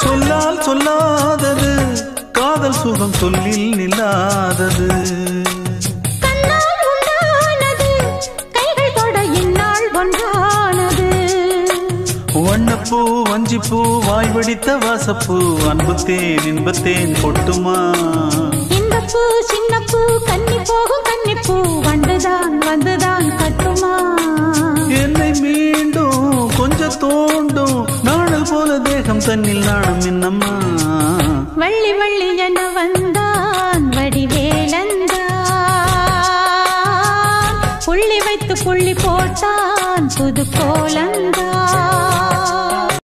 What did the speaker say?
சொல்லால் சொல்லாதது காதல் சுகம் சொல்லில் நில்லாதது கண்ணால் உண்டானது கைகள் தொட இந்நாள் ஒன்றானது வண்ணப்பூ வஞ்சிப்பூ வாய் வெடித்த வாசப்பூ அன்புத்தேன் இன்பத்தேன் கொட்டுமா இந்த பூ சின்ன பூ கன்னி போகும் கன்னிப்பூ வண்டுதான் வந்துதான் கட்டுமா என்னை மீண்டும் கொஞ்சம் தோண்டும் நாணல் போல தேகம் தன்னில் நாணம் என்னம்மா வள்ளி வள்ளி என வந்தான் வடிவேலந்தான் புள்ளி வைத்து புள்ளி போட்டான் புது கோலந்தான்